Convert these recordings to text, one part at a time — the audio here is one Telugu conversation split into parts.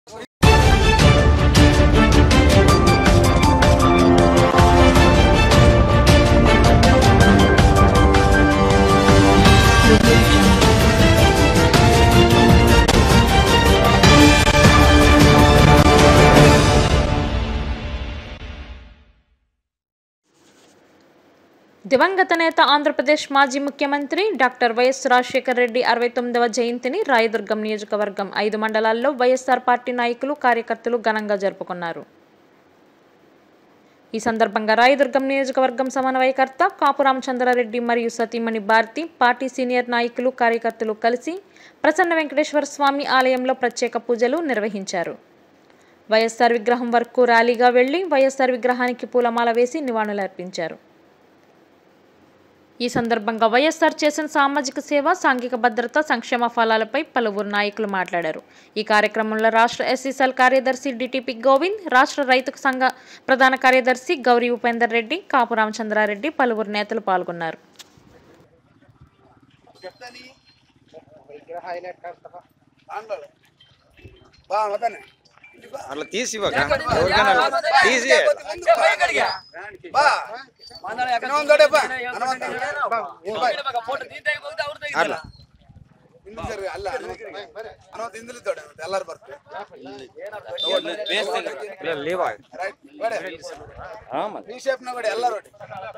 దివంగత నేత ఆంధ్రప్రదేశ్ మాజీ ముఖ్యమంత్రి డాక్టర్ వైఎస్ రాజశేఖర రెడ్డి అరవై తొమ్మిదవ జయంతిని రాయదుర్గం నియోజకవర్గం ఐదు మండలాల్లో వైఎస్ఆర్ పార్టీ నాయకులు కార్యకర్తలు ఘనంగా జరుపుకున్నారు ఈ సందర్భంగా రాయదుర్గం నియోజకవర్గం సమన్వయకర్త కాపు రామచంద్రారెడ్డి మరియు సతీమణి భారతి పార్టీ సీనియర్ నాయకులు కార్యకర్తలు కలిసి ప్రసన్న వెంకటేశ్వర స్వామి ఆలయంలో ప్రత్యేక పూజలు నిర్వహించారు వైఎస్ఆర్ విగ్రహం వరకు ర్యాలీగా వెళ్లి వైఎస్ఆర్ విగ్రహానికి పూలమాల వేసి నివాళులర్పించారు ఈ సందర్భంగా వైఎస్ఆర్ చేసిన సామాజిక సేవ సాంఘిక భద్రత సంక్షేమ ఫలాలపై పలువురు నాయకులు మాట్లాడారు ఈ కార్యక్రమంలో రాష్ట్ర ఎస్సీసెల్ కార్యదర్శి డిటిపి గోవింద్ రాష్ట్ర రైతు సంఘ ప్రధాన కార్యదర్శి గౌరీ ఉపేందర్ రెడ్డి కాపు రామచంద్రారెడ్డి పలువురు నేతలు పాల్గొన్నారు బా మదనే అట్లా తీసి ఇవ్వక ఎవరికైనా తీసి బా ಇನ್ನೊಂದೊಡೆ ಬಾ ಹನುಮಂತ ಬಾ అట్లా ಹಿಂದೆ ಸರಿ ಅಲ್ಲ ಹನುಮಂತ ಹಿಂದಿಲಿ ತೊಡೆ ಮತ್ತೆ ಎಲ್ಲಾರು ಬರ್ತಾರೆ ಇಲ್ಲ లేవా ರೈಟ್ ಬೇಡ ఆ, మరి. ಈ ಶೇಪ್ ನ ಬೇಡ ಎಲ್ಲಾರು ಒಡಿ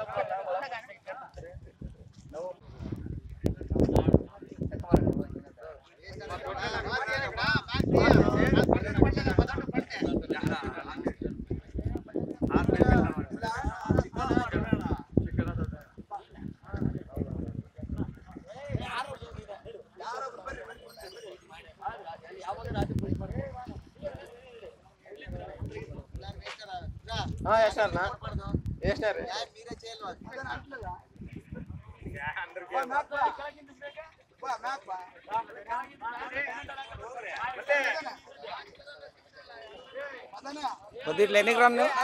ಬಾ ಮ್ಯಾಕ್ ಬಾ ಮದನ కొద్ది ఇట్లా ఎన్ని గ్రామ్ నువ్వు?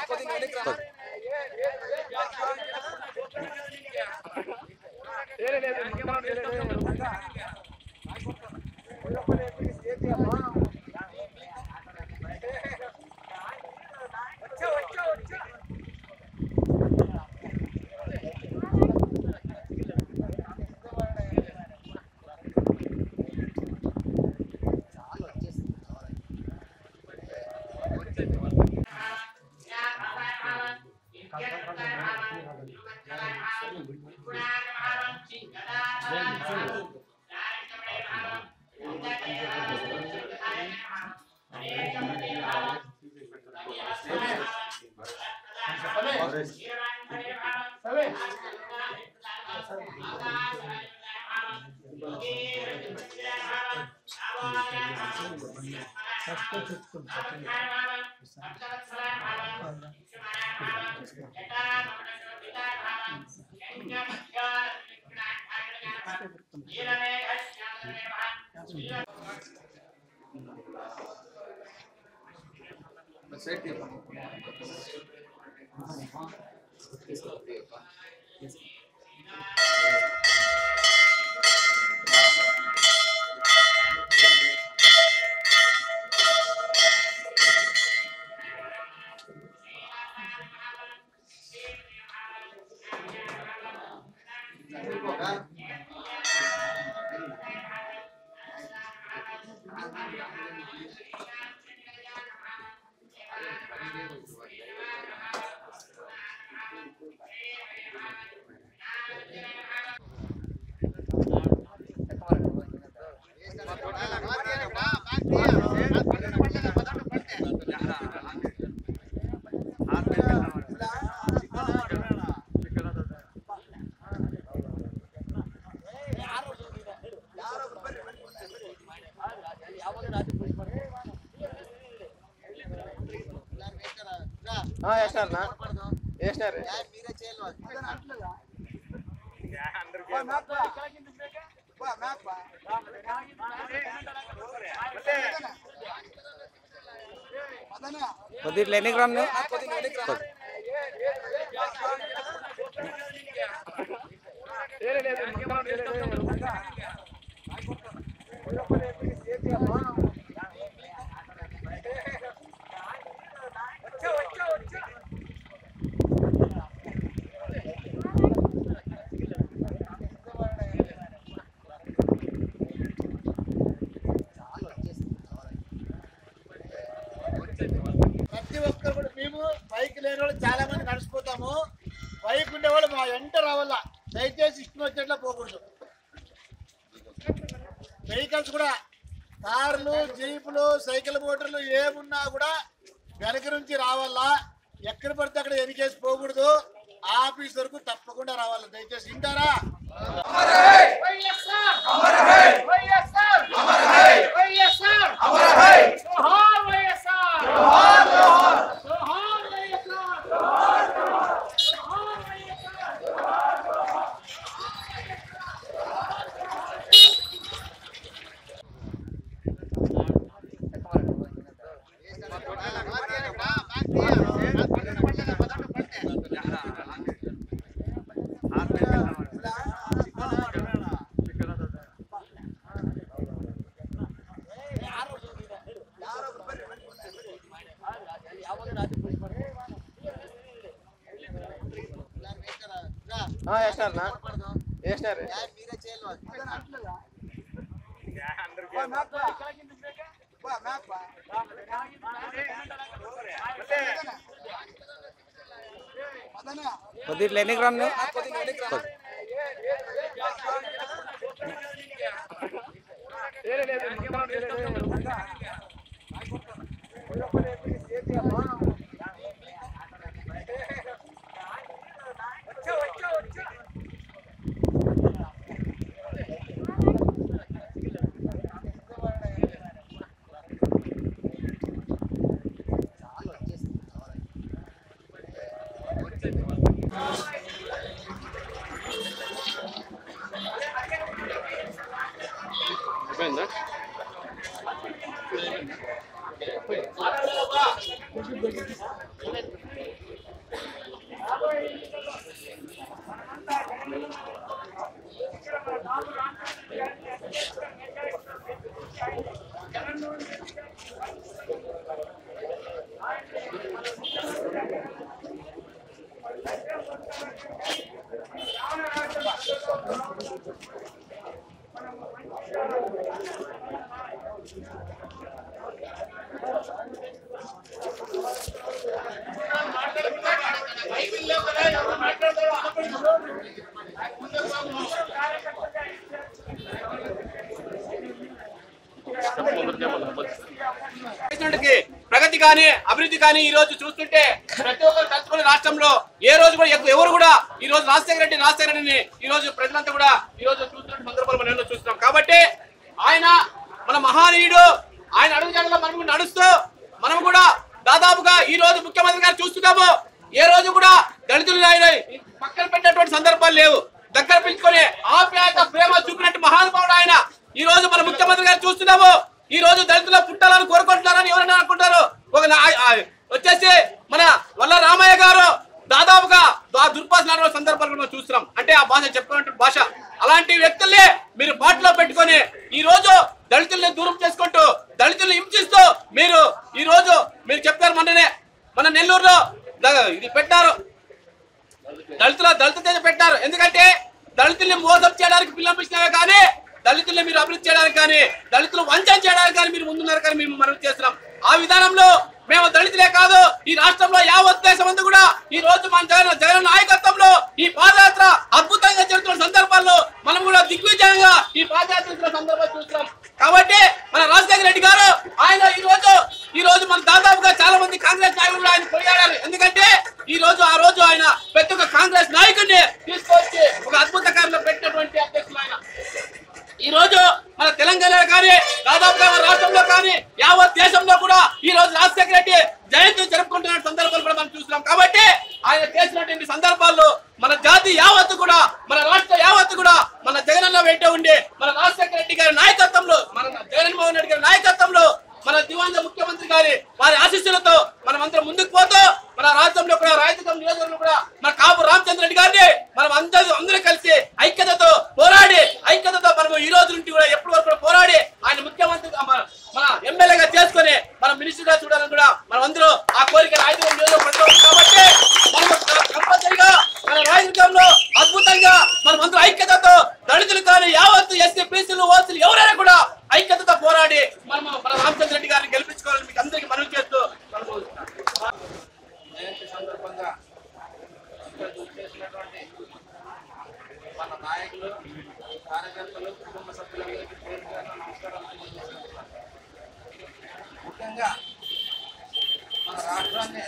ಬಾ ಮ್ಯಾಕ್ ಬಾ ಬಾ ಮ್ಯಾಕ್ ಬಾ ಮದನ కొద్ది ఇట్లా ఎన్ని గ్రామ్ నువ్వు? ప్రతి ఒక్కరు కూడా మేము బైక్ లేని వాళ్ళు చాలా మంది నడిచిపోతాము బైక్ ఉండే వాళ్ళు మా వెంట రావాల దయచేసి ఇష్టం వచ్చేట్లా పోకూడదు వెహికల్స్ కూడా కార్లు జీపులు సైకిల్ మోటార్లు ఏమున్నా కూడా వెనక నుంచి రావాలా ఎక్కడ పడితే అక్కడ వెనకేసి పోకూడదు ఆఫీస్ వరకు తప్పకుండా రావాలి దయచేసి వింటారా వేసినారనా వేసినారు కొద్దిగా ఎన్ని గ్రాములు చేసినట్టుకి ప్రగతి కానీ అభివృద్ధి కానీ ఈ రోజు చూస్తుంటే ప్రతి ఒక్కరు తలుచుకునే రాష్ట్రంలో ఏ రోజు కూడా ఎక్కువ ఎవరు కూడా ఈ రోజు రాజశేఖర రెడ్డి రాజశేఖర రెడ్డిని ఈ రోజు ప్రజలంతా కూడా ఈ రోజు చూస్తున్న సందర్భాలు మనం ఎన్నో చూస్తున్నాం కాబట్టి ఆయన మన మహానీయుడు ఆయన అడుగుజాడలో మనం కూడా నడుస్తూ మనం కూడా దాదాపుగా ఈ రోజు ముఖ్యమంత్రి గారు చూస్తున్నాము ఏ రోజు కూడా దళితులు ఆయన పక్కన పెట్టినటువంటి సందర్భాలు లేవు దగ్గర పిలుచుకొని ఆప్యాయత ప్రేమ చూపినట్టు మహానుభావుడు ఆయన ఈ రోజు మన ముఖ్యమంత్రి గారు చూస్తున్నాము ఈ రోజు దళితుల పుట్టాలని కోరుకుంటున్నారని ఎవరైనా అనుకుంటారు ఒక నా- ఆ- వచ్చేసి మన వల్ల రామయ్య గారు దాదాపుగా దా- దుర్భాషలాడే సందర్భాలు కూడా మనం చూస్తున్నాం అంటే ఆ భాష చెప్పుకున్నట్టు భాష అలాంటి వ్యక్తుల్ని మీరు పాటలో పెట్టుకొని ఈ రోజు దళితుల్ని దూరం చేసుకుంటూ దళితుల్ని హింసిస్తూ మీరు ఈ రోజు మీరు చెప్పారు మొన్ననే మన నెల్లూరులో ద- ఇది పెట్టారు దళితుల దళిత తేజ పెట్టారు ఎందుకంటే దళితుల్ని మోసం చేయడానికి పిల్లపించినవే కానీ దళితుల్ని మీరు అభివృద్ధి చేయడానికి కానీ దళితులు వంచన చేయడానికి కానీ మీరు ముందున్నారు కానీ మేము మనం చేస్తున్నాం ఆ విధానంలో మేము దళితులే కాదు ఈ రాష్ట్రంలో యావత్ దేశం అంతా కూడా ఈ రోజు మన జగన్ జగన్ నాయకత్వంలో ఈ పాదయాత్ర అద్భుతంగా జరుగుతున్న సందర్భాల్లో మనం కూడా దిగ్విజయంగా ఈ పాదయాత్ర చేస్తున్న సందర్భాలు చూస్తున్నాం కాబట్టి మన రాజశేఖర రెడ్డి గారు ఆయన ఈ రోజు ఈ రోజు మన దాదాపుగా చాలా మంది కాంగ్రెస్ నాయకులు కూడా ఆయన కొనియాడారు ఎందుకంటే ఈ రోజు ఆ రోజు ఆయన ప్రతి ఒక్క కాంగ్రెస్ నాయకుడిని తీసుకొచ్చి ఒక అద్భుత కార్యంలో పెట్టినటువంటి అధ్యక్షులు ఆయన ఈ రోజు మన తెలంగాణ కానీ దాదాపుగా మన రాష్ట్రంలో కానీ యావత్ దేశంలో కూడా ఈ రోజు రాజశేఖర రెడ్డి జయంతి జరుపుకుంటున్న సందర్భాలు కూడా మనం చూస్తున్నాం కాబట్టి ఆయన చేసినటువంటి సందర్భాల్లో మన జాతి యావత్తు కూడా మన రాష్ట్ర యావత్తు కూడా మన జగనన్న వెంట ఉండి మన రాజశేఖర రెడ్డి గారి నాయకత్వంలో మన జగన్మోహన్ రెడ్డి గారి నాయకత్వంలో మన దివంగత ముఖ్యమంత్రి గారి వారి ఆశీస్సులతో మనం అందరం ముందుకు పోతూ మన రాష్ట్రంలో కూడా రాయదుర్గం నియోజకవర్గంలో కూడా మన కాపు రామచంద్ర రెడ్డి గారిని మనం అందరూ అందరూ కలిసి ఐక్యతతో పోరాడి ఐక్యతతో మనం ఈ రోజు నుండి కూడా ఎప్పటి వరకు కూడా పోరాడి ఆయన ముఖ్యమంత్రిగా మన మన ఎమ్మెల్యేగా చేసుకొని మనం మినిస్టర్ గా చూడాలని కూడా మనం అందరూ ఆ కోరిక రాయదుర్గం నియోజకవర్గం కాబట్టి మనం కంపల్సరిగా మన రాయదుర్గంలో అద్భుతంగా మనం అందరూ ఐక్యతతో దళితులు కానీ యావత్తు ఎస్సీ బీసీలు ఓసీలు ఎవరైనా కూడా ఐక్యతతో పోరాడి మనం మన రామచంద్ర రెడ్డి గారిని గెలిపించుకోవాలని మీకు అందరికీ మనవి చేస్తూ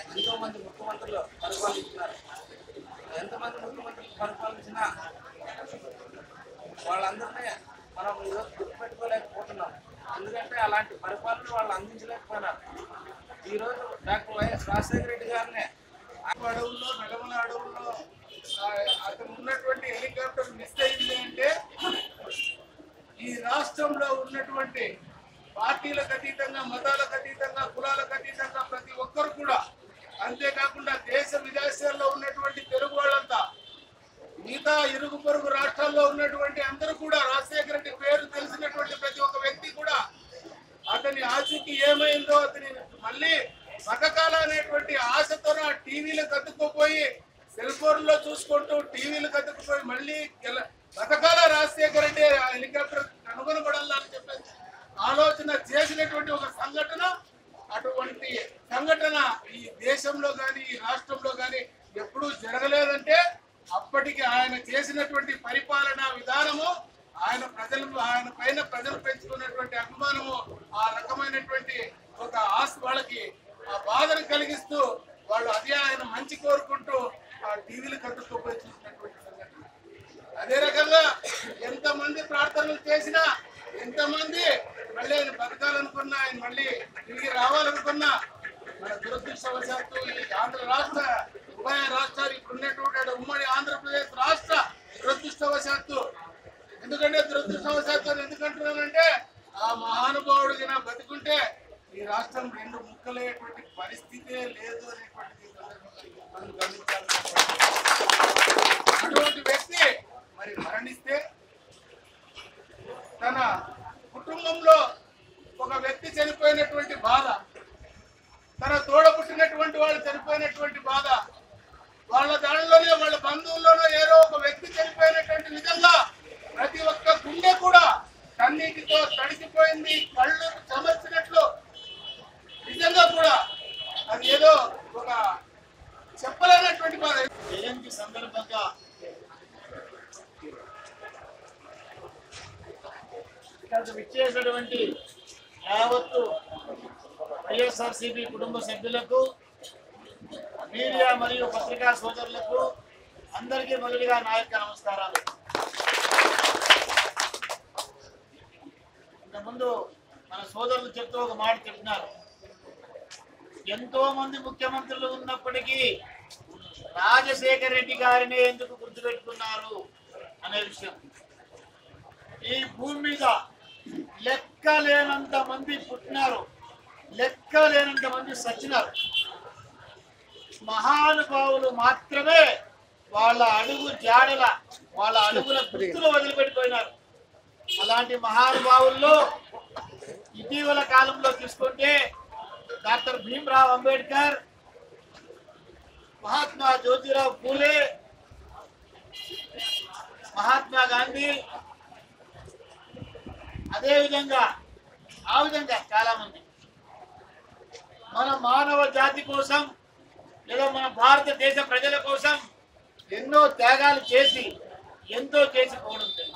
ఎంతో మంది ముఖ్యమంత్రులు పరిపాలించినారు ఎంతమంది ముఖ్యమంత్రులు పరిపాలించినా వాళ్ళందరినీ మనం ఈరోజు గుర్తుపెట్టుకోలేకపోతున్నాం ఎందుకంటే అలాంటి పరిపాలన వాళ్ళు అందించలేకపోయినారు ఈరోజు డాక్టర్ వైఎస్ రాజశేఖర రెడ్డి గారిని అడవుల్లో నడమల అడవుల్లో ఆ, అతను ఉన్నటువంటి హెలికాప్టర్ మిస్ అయింది అంటే ఈ రాష్ట్రంలో ఉన్నటువంటి పార్టీలకు అతీతంగా మతాలకు అతీతంగా కులాలకు అతీతంగా ప్రతి ఒక్కరు కూడా అంతేకాకుండా దేశ విదేశాల్లో ఉన్నటువంటి తెలుగు వాళ్ళంతా మిగతా ఇరుగు పొరుగు రాష్ట్రాల్లో ఉన్నటువంటి అందరూ కూడా రాజశేఖర రెడ్డి పేరు తెలిసినటువంటి ప్రతి ఒక్క వ్యక్తి కూడా అతని ఆచూకీ ఏమైందో అతని మళ్ళీ బతకాల అనేటువంటి ఆశతో ఆ టీవీలు కత్తుకుపోయి సెల్ ఫోన్ లో చూసుకుంటూ టీవీలు కత్తుకుపోయి మళ్ళీ గెల- బతకాల రాజశేఖర రెడ్డి ఆ హెలికాప్టర్ కనుగొనబడాలని అని చెప్పేసి ఆలోచన చేసినటువంటి ఒక సంఘటన అటువంటి సంఘటన ఈ దేశంలో కానీ ఈ రాష్ట్రంలో కానీ ఎప్పుడూ జరగలేదంటే అప్పటికి ఆయన చేసినటువంటి పరిపాలనా విధానము ఆయన ప్రజలు ఆయన పైన ప్రజలు పెంచుకున్నటువంటి అభిమానము ఆ రకమైనటువంటి ఒక ఆశ వాళ్ళకి ఆ బాధను కలిగిస్తూ వాళ్ళు అదే ఆయన మంచి కోరుకుంటూ ఆ టీవీలు కట్టుకోపోయి చూసినటువంటి సంఘటన అదే రకంగా ఎంతమంది ప్రార్థనలు చేసినా ఎంతమంది మళ్ళీ ఆయన బతకాలనుకున్నా ఆయన మళ్ళీ తిరిగి రావాలనుకున్నా మన దురదృష్టవశాత్తు ఈ ఆంధ్ర రాష్ట్ర ఉభయ రాష్ట్రాలు ఇప్పుడు ఉన్నటువంటి ఉమ్మడి ఆంధ్రప్రదేశ్ రాష్ట్ర దురదృష్టవశాత్తు ఎందుకంటే దురదృష్టవశాత్తు అని ఎందుకంటున్నానంటే ఆ మహానుభావుడికి నా బతికుంటే ఈ రాష్ట్రం రెండు ముక్కలయ్యేటువంటి పరిస్థితే లేదు అనేటువంటిది ఈ సందర్భంగా మనం గమనించాల్సిన అటువంటి వ్యక్తి మరి మరణిస్తే తన కుటుంబంలో ఒక వ్యక్తి చనిపోయినటువంటి బాధ తన తోడ పుట్టినటువంటి వాళ్ళు చనిపోయినటువంటి బాధ వాళ్ళ దానిలోనే వాళ్ళ బంధువుల్లోనే ఏదో ఒక వ్యక్తి చనిపోయినటువంటి విధంగా ప్రతి ఒక్క గుండె కూడా కన్నీటితో తడిసిపోయింది కళ్ళు చెమర్చినట్లు నిజంగా కూడా అది ఏదో ఒక చెప్పలేనటువంటి బాధ జయంతి సందర్భంగా ఇక్కడికి విచ్చేసినటువంటి యావత్తు వైఎస్ఆర్సీపీ కుటుంబ సభ్యులకు మీడియా మరియు పత్రికా సోదరులకు అందరికీ మొదటిగా నా యొక్క నమస్కారాలు ఇంతకుముందు మన సోదరులు చెప్తూ ఒక మాట చెప్తున్నారు ఎంతో మంది ముఖ్యమంత్రులు ఉన్నప్పటికీ రాజశేఖర రెడ్డి గారిని ఎందుకు గుర్తుపెట్టుకున్నారు అనే విషయం ఈ భూమి మీద లెక్క లేనంత మంది పుట్టినారు లెక్క లేనంత మంది సచ్చినారు మహానుభావులు మాత్రమే వాళ్ళ అడుగు జాడల వాళ్ళ అడుగుల గుర్తులు వదిలిపెట్టిపోయినారు అలాంటి మహానుభావుల్లో ఇటీవల కాలంలో తీసుకుంటే డాక్టర్ భీమ్రావ్ అంబేద్కర్ మహాత్మా జ్యోతిరావు పూలే మహాత్మా గాంధీ అదే విధంగా ఆ విధంగా చాలా మంది మన మానవ జాతి కోసం లేదా మన భారతదేశ ప్రజల కోసం ఎన్నో త్యాగాలు చేసి ఎంతో చేసి పోవడం జరిగింది.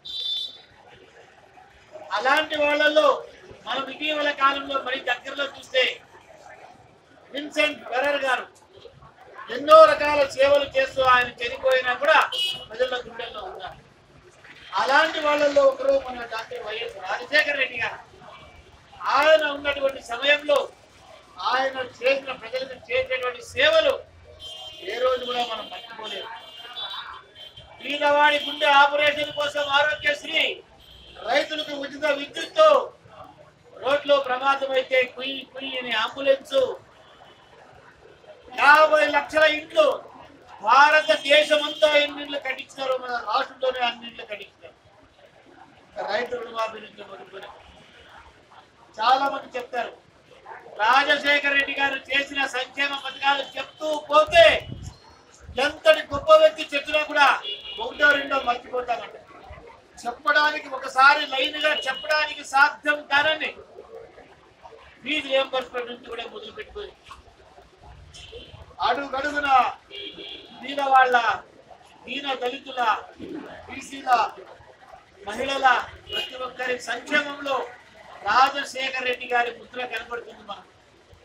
అలాంటి వాళ్ళలో మనం ఇటీవల కాలంలో మరి దగ్గరలో చూస్తే విన్సెంట్ బెరర్ గారు ఎన్నో రకాల సేవలు చేస్తూ ఆయన చనిపోయినా కూడా ప్రజల గుండెల్లో ఉన్నారు అలాంటి వాళ్ళల్లో ఒకరు మన డాక్టర్ వైఎస్ రాజశేఖర రెడ్డి గారు ఆయన ఉన్నటువంటి సమయంలో ఆయన చేసిన ప్రజలకు చేసినటువంటి సేవలు ఏ రోజు కూడా మనం మర్చిపోలేము పేదవాడి గుండె ఆపరేషన్ కోసం ఆరోగ్యశ్రీ రైతులకు ఉచిత విద్యుత్తు రోడ్లో ప్రమాదం అయితే కుయ్యి కుయ్యి అని అంబులెన్స్ యాభై లక్షల ఇండ్లు భారతదేశం అంతా ఎన్ని ఇండ్లు కట్టించారు మన రాష్ట్రంలోనే అన్ని ఇండ్లు కట్టించారు రైతు రుణమాఫీ నుంచి మొదలుకొని చాలా మంది చెప్తారు రాజశేఖర రెడ్డి గారు చేసిన సంక్షేమ పథకాలు చెప్తూ పోతే ఎంతటి గొప్ప వ్యక్తి చెప్పినా కూడా ఒకటో రెండో మర్చిపోతామంట చెప్పడానికి ఒకసారి లైన్ గా చెప్పడానికి సాధ్యం కానని ఫీజు రియంబర్స్మెంట్ నుంచి కూడా మొదలు పెట్టుకొని అడుగడుగున దీన వాళ్ళ దీన దళితుల బీసీల మహిళల ప్రతి ఒక్కరి సంక్షేమంలో రాజశేఖర రెడ్డి గారి ముద్ర కనబడుతుంది మనకు అలాంటి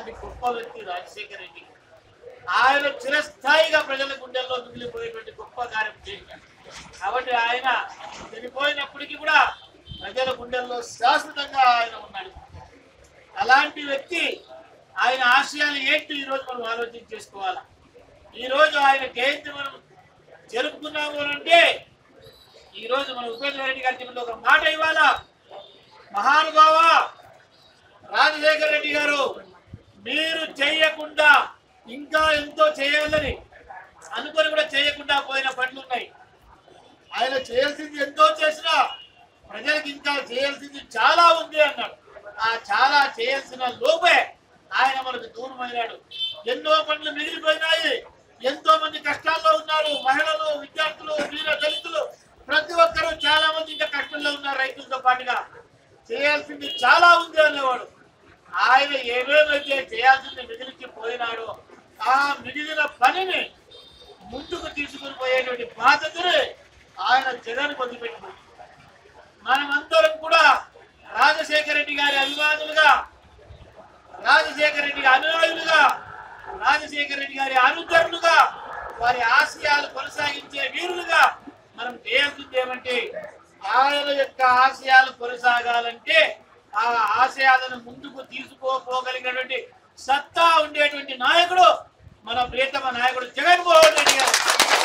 అలాంటి గొప్ప వ్యక్తి రాజశేఖర రెడ్డి ఆయన చిరస్థాయిగా ప్రజల గుండెల్లో మిగిలిపోయేటువంటి గొప్ప కార్యం చేశారు కాబట్టి ఆయన చనిపోయినప్పటికీ కూడా ప్రజల గుండెల్లో శాశ్వతంగా ఆయన ఉన్నాడు అలాంటి వ్యక్తి ఆయన ఆశయాలు ఏంటి ఈరోజు మనం ఆలోచన చేసుకోవాలా ఈరోజు ఆయన జయంతి మనం జరుపుకున్నాము అని అంటే ఈరోజు మన ఉపేంద్ర రెడ్డి గారి చెప్పిన ఒక మాట ఇవ్వాలా మహానుభావ రాజశేఖర రెడ్డి గారు మీరు చేయకుండా ఇంకా ఎంతో చేయాలని అనుకొని కూడా చేయకుండా పోయిన పనులు ఉన్నాయి ఆయన చేయాల్సింది ఎంతో చేసినా ప్రజలకు ఇంకా చేయాల్సింది చాలా ఉంది అన్నాడు ఆ చాలా చేయాల్సిన లోపే ఆయన మనకు దూరమైనాడు ఎన్నో పనులు మిగిలిపోయినాయి ఎంతో మంది కష్టాల్లో ఉన్నారు మహిళలు విద్యార్థులు వీర దళితులు ప్రతి ఒక్కరూ చాలా మంది ఇంకా కష్టంలో ఉన్నారు రైతులతో పాటుగా చేయాల్సింది చాలా ఉంది అనేవాడు ఆయన ఏమేమైతే చేయాల్సింది మిగిలిచి పోయినాడో ఆ మిగిలిన పనిని ముందుకు తీసుకుని పోయేటువంటి బాధ్యతని ఆయన జగన్ పొందిపెట్టింది మనమందరం కూడా రాజశేఖర రెడ్డి గారి అభిమానులుగా రాజశేఖర రెడ్డి అనుయాయులుగా రాజశేఖర రెడ్డి గారి అనుచరులుగా వారి ఆశయాలు కొనసాగించే వీరులుగా మనం చేయాల్సింది ఏమంటే ఆయన యొక్క ఆశయాలు కొనసాగాలంటే ఆ ఆశయాలను ముందుకు తీసుకోపోగలిగినటువంటి సత్తా ఉండేటువంటి నాయకుడు మన ప్రియతమ నాయకుడు జగన్మోహన్ రెడ్డి గారు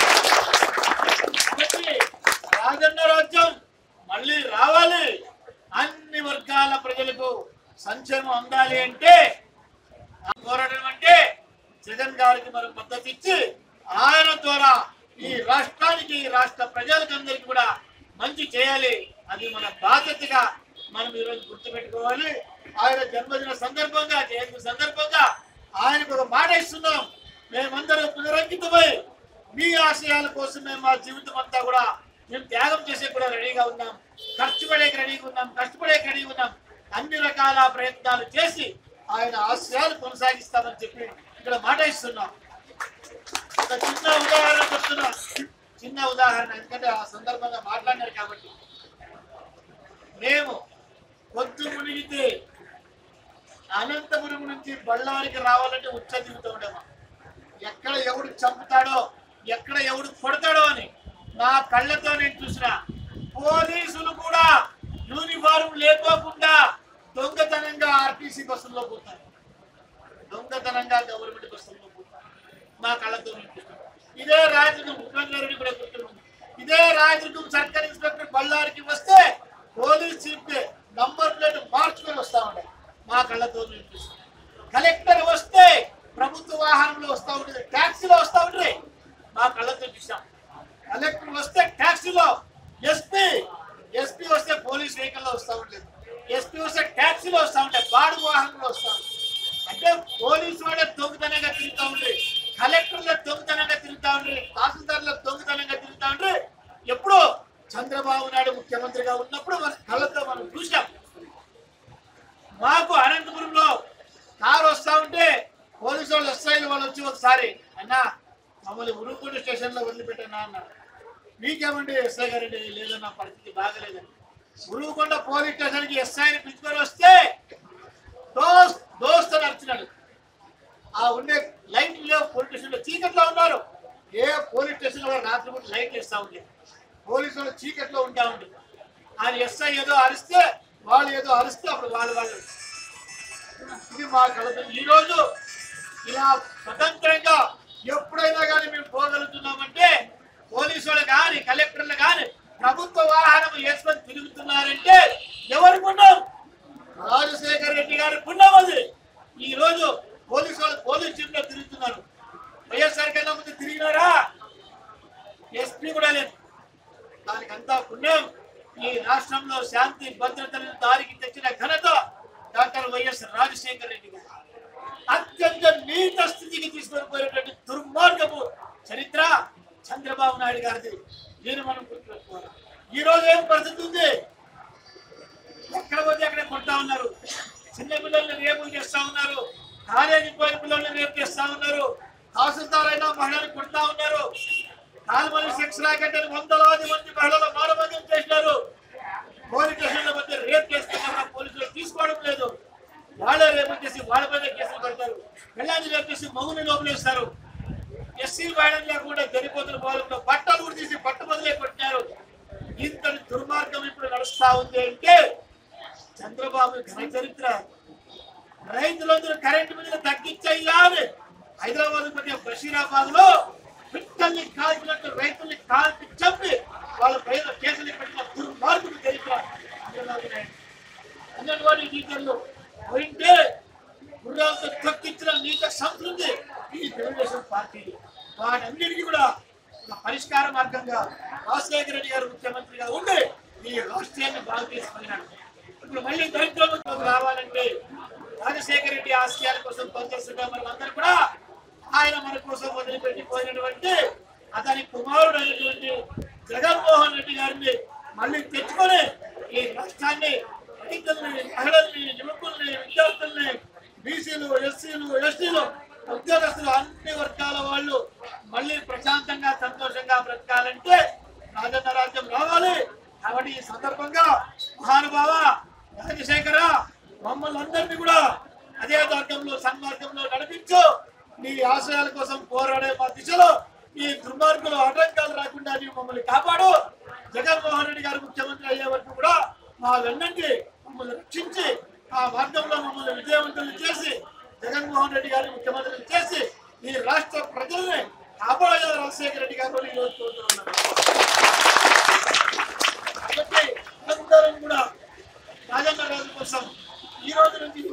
కాబట్టి రాజన్న రాజ్యం మళ్ళీ రావాలి అన్ని వర్గాల ప్రజలకు సంక్షేమం అందాలి అంటే ఆ పోరాటం అంటే జగన్ గారికి మనం మద్దతు ఇచ్చి ఆయన ద్వారా ఈ రాష్ట్రానికి ఈ రాష్ట్ర ప్రజలకు అందరికి కూడా మంచి చేయాలి అది మన బాధ్యతగా మనం ఈరోజు గుర్తుపెట్టుకోవాలి ఆయన జన్మదిన సందర్భంగా జయంతి సందర్భంగా ఆయనకు ఒక మాట ఇస్తున్నాం మేమందరం పునరంకితమై మీ ఆశయాల కోసం మేము మా జీవితం అంతా కూడా మేము త్యాగం చేసే కూడా రెడీగా ఉన్నాం ఖర్చు పడేకి రెడీగా ఉన్నాం కష్టపడేకి రెడీగా ఉన్నాం అన్ని రకాల ప్రయత్నాలు చేసి ఆయన ఆశయాలు కొనసాగిస్తామని చెప్పి ఇక్కడ మాట ఇస్తున్నాం ఒక చిన్న ఉదాహరణ చెప్తున్నా చిన్న ఉదాహరణ ఎందుకంటే ఆ సందర్భంగా మాట్లాడినారు కాబట్టి మేము పొద్దు మునిగితే అనంతపురం నుంచి బళ్ళారికి రావాలంటే ఉచ్చ దిగుతూ ఉండేమా ఎక్కడ ఎవడు చంపుతాడో ఎక్కడ ఎవడు కొడతాడో అని నా కళ్ళతో నేను చూసిన పోలీసులు కూడా యూనిఫారం లేకోకుండా దొంగతనంగా ఆర్టీసీ బస్సుల్లో పోతారు దొంగతనంగా గవర్నమెంట్ బస్సుల్లో పోతారు నా కళ్ళతో నేను చూసిన ఇదే రాజుకు ముఖ్యమంత్రి కూడా గుర్తుంది ఇదే రాజుకు సర్కార్ ఇన్స్పెక్టర్ బళ్ళారికి వస్తే పోలీస్ చీఫ్ నంబర్ ప్లేట్ మార్చుకొని వస్తా ఉండే మా కళ్ళతో నేను చూసిన కలెక్టర్ వస్తే ప్రభుత్వ వాహనంలో వస్తా ఉంటుంది ట్యాక్సీలో వస్తా ఉంటుంది మా కళ్ళతో చూసాం కలెక్టర్ వస్తే ట్యాక్సీలో ఎస్పీ ఎస్పీ వస్తే పోలీస్ వెహికల్లో వస్తా ఉండలేదు ఎస్పీ వస్తే ట్యాక్సీలో వస్తా ఉంటే బాడుగు వాహనంలో వస్తా ఉంటుంది అంటే పోలీసు వాళ్ళే దొంగతనంగా తిరుగుతా ఉండ్రి కలెక్టర్ల దొంగతనంగా తిరుగుతా ఉండ్రి తహసీల్దార్ల దొంగతనంగా తిరుగుతా ఉండ్రి ఎప్పుడు చంద్రబాబు నాయుడు ముఖ్యమంత్రిగా ఉన్నప్పుడు మన కళ్ళతో మనం చూసాం మాకు అనంతపురంలో కారు వస్తా ఉంటే పోలీసు వాళ్ళు ఎస్ఐలు వాళ్ళు వచ్చి ఒకసారి అన్నా మమ్మల్ని ఉరుకుంట స్టేషన్ లో వదిలిపెట్టన్నా అన్నారు మీకేమండి ఎస్ఐ గారండి లేదన్న పరిస్థితి బాగలేదండి ఉరుకొండ పోలీస్ స్టేషన్ కి ఎస్ఐని పిలుచుకొని వస్తే దోస్త్ దోస్త్ అని అర్చినాడు ఆ ఉండే లైట్లు లేవు పోలీస్ స్టేషన్ లో చీకట్లో ఉన్నారు ఏ పోలీస్ స్టేషన్ లో రాత్రి పూట లైట్లు ఇస్తా ఉంది పోలీసు వాళ్ళు చీకట్లో ఉంటా ఉంది ఆయన ఎస్ఐ ఏదో అరిస్తే వాళ్ళు ఏదో అరిస్తే అప్పుడు వాళ్ళు వాళ్ళు ఇది మా కలత ఈ రోజు ఇలా స్వతంత్రంగా ఎప్పుడైనా కానీ మేము పోగలుగుతున్నామంటే పోలీసు వాళ్ళు కానీ కలెక్టర్లు కానీ ప్రభుత్వ వాహనం వేసుకొని తిరుగుతున్నారంటే ఎవరు పుణ్యం రాజశేఖర రెడ్డి గారి పుణ్యం అది ఈ రోజు పోలీసు వాళ్ళు పోలీస్ జీప్ లో తిరుగుతున్నారు వైఎస్ఆర్ కన్నా ముందు తిరిగినారా ఎస్పీ కూడా లేదు దానికంతా పుణ్యం ఈ రాష్ట్రంలో శాంతి భద్రతలను దారికి తెచ్చిన ఘనత డాక్టర్ వైఎస్ రాజశేఖర రెడ్డి గారు అత్యంత నీత స్థితికి తీసుకొని పోయినటువంటి దుర్మార్గపు చరిత్ర చంద్రబాబు నాయుడు గారిది దీన్ని మనం గుర్తుపెట్టుకోవాలి ఈ రోజు ఏం పరిస్థితి ఉంది ఎక్కడ పోతే అక్కడ కొడతా ఉన్నారు చిన్న పిల్లల్ని రేపులు చేస్తా ఉన్నారు కాలేజీ పోయిన పిల్లల్ని రేపు చేస్తా ఉన్నారు తహసీల్దార్ అయినా మహిళలు కొడతా ఉన్నారు కాల్మలి సెక్స్ రాకెట్ అని వందలాది మంది మహిళలు మానవంతం చేసినారు పోలీస్ స్టేషన్ల మధ్య రేప్ చేస్తున్నారు పోలీసులు తీసుకోవడం లేదు వాళ్ళే రేపు చేసి వాళ్ళ పైన కేసులు పెడతారు పెళ్ళాన్ని రేపు చేసి మగుని లోపలేస్తారు ఎస్సీ మేడం లేకుండా చనిపోతున్న వాళ్ళకు పట్టాలు కూడా తీసి పట్ట బదులే కొట్టినారు ఇంతటి దుర్మార్గం ఇప్పుడు నడుస్తా ఉంది అంటే చంద్రబాబు ఘన చరిత్ర రైతులందరూ కరెంటు బిల్లులు తగ్గించయ్యా అని హైదరాబాద్ పట్టిన బషీరాబాద్ లో పిట్టల్ని కాల్చినట్టు రైతుల్ని కాల్చి చంపి వాళ్ళ పైన కేసులు పెట్టిన దుర్మార్గుడు చరిత్ర చంద్రబాబు నాయుడు అంగన్వాడీ టీచర్లు పోయింటే గుర్రాలతో తొక్కించిన నీత సంస్కృతి ఈ తెలుగుదేశం పార్టీ వాటన్నిటికీ కూడా ఒక పరిష్కార మార్గంగా రాజశేఖర రెడ్డి గారు ముఖ్యమంత్రిగా ఉండి ఈ రాష్ట్రాన్ని బాగు తీసుకున్నాడు ఇప్పుడు మళ్ళీ దరిద్రంలోకి రావాలంటే రాజశేఖర రెడ్డి ఆశయాల కోసం పనిచేస్తున్న మనమందరూ కూడా ఆయన మన కోసం వదిలిపెట్టి పోయినటువంటి అతని కుమారుడు అయినటువంటి జగన్మోహన్ రెడ్డి గారిని మళ్ళీ తెచ్చుకొని ఈ రాష్ట్రాన్ని రైతుల్ని మహిళల్ని యువకుల్ని విద్యార్థుల్ని బీసీలు ఎస్సీలు ఎస్టీలు ఉద్యోగస్తులు అన్ని వర్గాల వాళ్ళు మళ్ళీ ప్రశాంతంగా సంతోషంగా బ్రతకాలంటే రాజన్న రాజ్యం రావాలి కాబట్టి ఈ సందర్భంగా మహానుభావ రాజశేఖర మమ్మల్ని అందరినీ కూడా అదే మార్గంలో సన్మార్గంలో నడిపించు నీ ఆశయాల కోసం పోరాడే మా దిశలో ఈ దుర్మార్గులు ఆటంకాలు రాకుండా నీవు మమ్మల్ని కాపాడు జగన్మోహన్ రెడ్డి గారు ముఖ్యమంత్రి అయ్యే వరకు కూడా మా వెన్నంటి మమ్మల్ని రక్షించి ఆ మార్గంలో మమ్మల్ని విజయవంతులు చేసి జగన్మోహన్ రెడ్డి గారిని ముఖ్యమంత్రిని చేసి ఈ రాష్ట్ర ప్రజల్ని కాపాడే రాజశేఖర రెడ్డి గారు ఈ రోజు కోరుతున్నాను కాబట్టి అందరం కూడా రాజన్న రాజు కోసం ఈ రోజు నుంచి